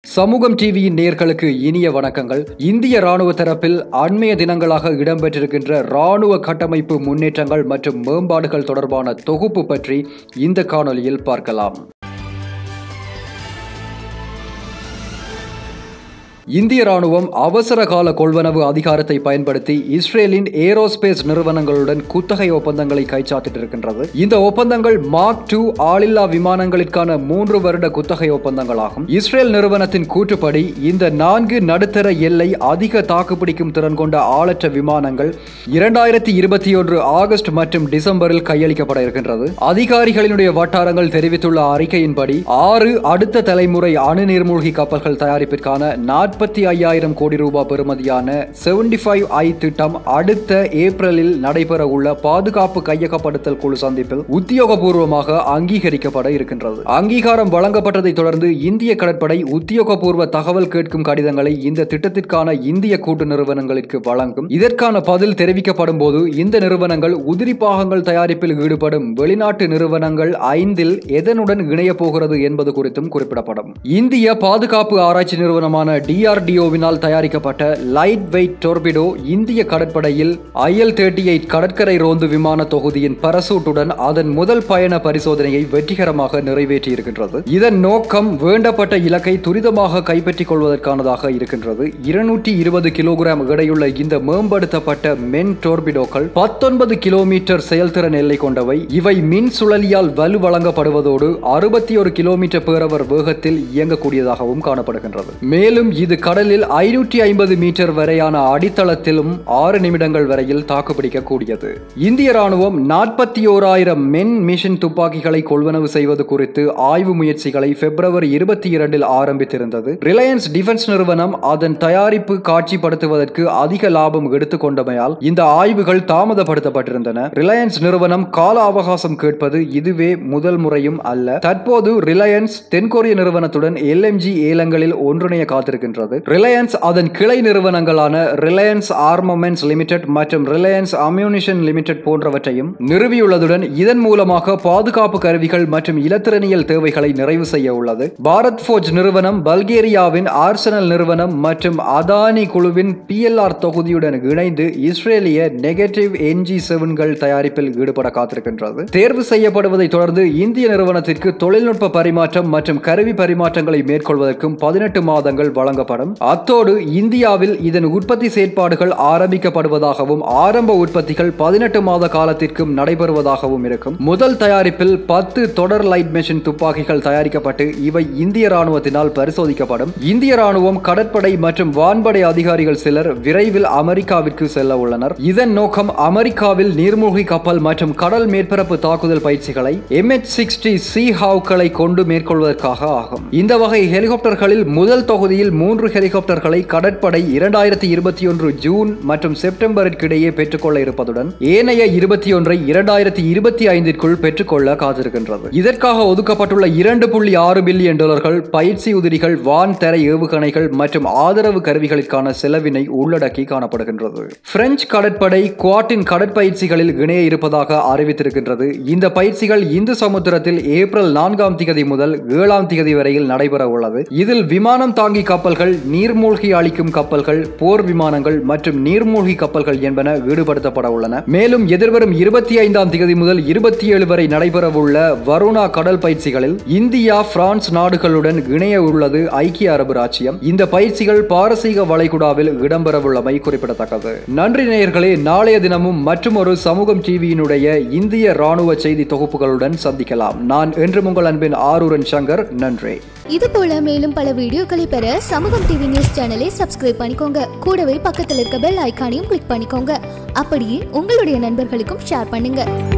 சமூகம் டிவியின் நேர்களுக்கு இனிய வணக்கங்கள் இந்திய ராணுவ தரப்பில் அண்மைய தினங்களாக இடம்பெற்றிருக்கின்ற ராணுவ கட்டமைப்பு முன்னேற்றங்கள் மற்றும் மேம்பாடுகள் தொடர்பான தொகுப்பு பற்றி இந்த காணொலியில் பார்க்கலாம் இந்திய ராணுவம் அவசர கால கொள்வனவு அதிகாரத்தை பயன்படுத்தி இஸ்ரேலின் ஏரோஸ்பேஸ் நிறுவனங்களுடன் குத்தகை ஒப்பந்தங்களை கைச்சாத்திட்டிருக்கின்றது இந்த ஒப்பந்தங்கள் மார்க் டூ ஆளில்லா விமானங்களுக்கான மூன்று வருட குத்தகை ஒப்பந்தங்களாகும் இஸ்ரேல் நிறுவனத்தின் கூற்றுப்படி இந்த நான்கு நடுத்தர எல்லை அதிக தாக்குப்பிடிக்கும் திறன் கொண்ட ஆளற்ற விமானங்கள் இரண்டாயிரத்தி இருபத்தி ஒன்று ஆகஸ்ட் மற்றும் டிசம்பரில் கையளிக்கப்பட இருக்கின்றது அதிகாரிகளினுடைய வட்டாரங்கள் தெரிவித்துள்ள அறிக்கையின்படி ஆறு அடுத்த தலைமுறை அணு நீர்மூழ்கி கப்பல்கள் தயாரிப்பிற்கான நாற்பத்தி ஐயாயிரம் கோடி ரூபாய் பெறுமதியான செவன்டி ஃபைவ் ஐ திட்டம் அடுத்த ஏப்ரலில் நடைபெற உள்ள பாதுகாப்பு கையகப்படுத்தல் குழு சந்திப்பில் உத்தியோகபூர்வமாக அங்கீகரிக்கப்பட இருக்கின்றது அங்கீகாரம் வழங்கப்பட்டதை தொடர்ந்து இந்திய கடற்படை உத்தியோகபூர்வ தகவல் கேட்கும் கடிதங்களை இந்த திட்டத்திற்கான இந்திய கூட்டு நிறுவனங்களுக்கு வழங்கும் இதற்கான பதில் தெரிவிக்கப்படும் போது இந்த நிறுவனங்கள் உதிரி பாகங்கள் தயாரிப்பில் ஈடுபடும் வெளிநாட்டு நிறுவனங்கள் ஐந்தில் எதனுடன் இணைய போகிறது என்பது குறித்தும் குறிப்பிடப்படும் இந்திய பாதுகாப்பு ஆராய்ச்சி நிறுவனமான டிஆர்டிஓவினால் தயாரிக்கப்பட்ட லைட் வெயிட் டோர்பிடோ இந்திய கடற்படையில் ஐஎல் தேர்ட்டி எயிட் கடற்கரை ரோந்து விமான தொகுதியின் பரசூட்டுடன் அதன் முதல் பயண பரிசோதனையை வெற்றிகரமாக நிறைவேற்றியிருக்கின்றது இதன் நோக்கம் வேண்டப்பட்ட இலக்கை துரிதமாக கைப்பற்றிக் கொள்வதற்கானதாக இருக்கின்றது இருநூற்றி இருபது கிலோகிராம் எடையுள்ள இந்த மேம்படுத்தப்பட்ட மென் டோர்பிடோக்கள் பத்தொன்பது கிலோமீட்டர் செயல்திறன் எல்லை கொண்டவை இவை மின் சுழலியால் வலு வழங்கப்படுவதோடு அறுபத்தி ஒரு கிலோமீட்டர் பேரவர் வேகத்தில் இயங்கக்கூடியதாகவும் காணப்படுகின்றது மேலும் இது கடலில் ஐநூற்றி ஐம்பது மீட்டர் வரையான அடித்தளத்திலும் ஆறு நிமிடங்கள் வரையில் தாக்குப்பிடிக்கக்கூடியது இந்திய ராணுவம் நாற்பத்தி ஓராயிரம் மென் மிஷின் துப்பாக்கிகளை கொள்வனவு செய்வது குறித்து ஆய்வு முயற்சிகளை பிப்ரவரி இருபத்தி இரண்டில் ஆரம்பித்திருந்தது ரிலையன்ஸ் டிஃபென்ஸ் நிறுவனம் அதன் தயாரிப்பு காட்சிப்படுத்துவதற்கு அதிக லாபம் எடுத்துக்கொண்டமையால் இந்த ஆய்வுகள் தாமதப்படுத்தப்பட்டிருந்தன ரிலையன்ஸ் நிறுவனம் கால அவகாசம் கேட்பது இதுவே முதல் முறையும் அல்ல தற்போது ரிலையன்ஸ் தென்கொரிய நிறுவனத்துடன் எல்எம்ஜி ஏலங்களில் ஒன்றிணைய காத்திருக்கின்றது ரிலையன்ஸ் அதன் கிளை நிறுவனங்களான ரிலையன்ஸ் ஆர்மமெண்ட்ஸ் லிமிடெட் மற்றும் ரிலையன்ஸ் அம்யூனிஷன் லிமிடெட் போன்றவற்றையும் நிறுவியுள்ளதுடன் இதன் மூலமாக பாதுகாப்பு கருவிகள் மற்றும் இலத்திரனியல் தேவைகளை நிறைவு செய்ய உள்ளது பாரத் போர்ஜ் நிறுவனம் பல்கேரியாவின் ஆர்சனல் நிறுவனம் மற்றும் அதானி குழுவின் பிஎல்ஆர் தொகுதியுடன் இணைந்து இஸ்ரேலிய நெகட்டிவ் என்ஜி செவன்கள் தயாரிப்பில் ஈடுபட காத்திருக்கின்றது தேர்வு செய்யப்படுவதை தொடர்ந்து இந்திய நிறுவனத்திற்கு தொழில்நுட்ப பரிமாற்றம் மற்றும் கருவி பரிமாற்றங்களை மேற்கொள்வதற்கும் பதினெட்டு மாதங்கள் வழங்கப்படும் அத்தோடு இந்தியாவில் இதன் உற்பத்தி செயற்பாடுகள் ஆரம்பிக்கப்படுவதாகவும் ஆரம்ப உற்பத்திகள் பதினெட்டு மாத காலத்திற்கும் நடைபெறுவதாகவும் இருக்கும் முதல் தயாரிப்பில் பத்து தொடர் லைட் மெஷின் துப்பாக்கிகள் தயாரிக்கப்பட்டு இவை இந்திய ராணுவத்தினால் பரிசோதிக்கப்படும் இந்திய ராணுவம் கடற்படை மற்றும் வான்படை அதிகாரிகள் சிலர் விரைவில் அமெரிக்காவிற்கு செல்ல உள்ளனர் இதன் நோக்கம் அமெரிக்காவில் நீர்மூழ்கி கப்பல் மற்றும் கடல் மேற்பரப்பு தாக்குதல் பயிற்சிகளை எம்எச் சிக்ஸ்டி சி ஹாவ்களை கொண்டு மேற்கொள்வதற்காக ஆகும் இந்த வகை ஹெலிகாப்டர்களில் முதல் தொகுதியில் மூன்று ஹெலிகாப்டர்களை கடற்படை இரண்டாயிரத்தி இருபத்தி ஒன்று ஜூன் மற்றும் செப்டம்பருக்கு இடையே பெற்றுக்கொள்ள இருப்பதுடன் ஏனைய இருபத்தி ஒன்றை இரண்டாயிரத்தி இருபத்தி ஐந்திற்குள் பெற்றுக்கொள்ள காத்திருக்கின்றது இதற்காக ஒதுக்கப்பட்டுள்ள இரண்டு புள்ளி ஆறு பில்லியன் டாலர்கள் பயிற்சி உதிரிகள் வான் தர ஏவுகணைகள் மற்றும் ஆதரவு கருவிகளுக்கான செலவினை உள்ளடக்கி காணப்படுகின்றது பிரெஞ்சு கடற்படை குவாட்டின் கடற்பயிற்சிகளில் இணைய இருப்பதாக அறிவித்திருக்கின்றது இந்த பயிற்சிகள் இந்து சமுத்திரத்தில் ஏப்ரல் நான்காம் திகதி முதல் ஏழாம் திகதி வரையில் நடைபெற உள்ளது இதில் விமானம் தாங்கி கப்பல்கள் நீர்மூழ்கி அளிக்கும் கப்பல்கள் போர் விமானங்கள் மற்றும் நீர்மூழ்கி கப்பல்கள் என்பன ஈடுபடுத்தப்பட உள்ளன மேலும் எதிர்வரும் இருபத்தி ஐந்தாம் தேதி முதல் இருபத்தி ஏழு வரை நடைபெறவுள்ள வருணா கடல் பயிற்சிகளில் இந்தியா பிரான்ஸ் நாடுகளுடன் இணைய உள்ளது ஐக்கிய அரபு ராச்சியம் இந்த பயிற்சிகள் பாரசீக வளைகுடாவில் இடம்பெறவுள்ளமை குறிப்பிடத்தக்கது நன்றி நேயர்களே நாளைய தினமும் மற்றும் ஒரு சமூகம் டிவியினுடைய இந்திய ராணுவ செய்தி தொகுப்புகளுடன் சந்திக்கலாம் நான் என்றும் உங்கள் அன்பின் ஆரூரன் சங்கர் நன்றி இது போல மேலும் பல வீடியோக்களை பெற சமூகம் டிவி நியூஸ் சேனலை சப்ஸ்கிரைப் பண்ணிக்கோங்க கூடவே பக்கத்தில் இருக்க பெல் ஐகானையும் கிளிக் பண்ணிக்கோங்க அப்படியே உங்களுடைய நண்பர்களுக்கும் ஷேர் பண்ணுங்க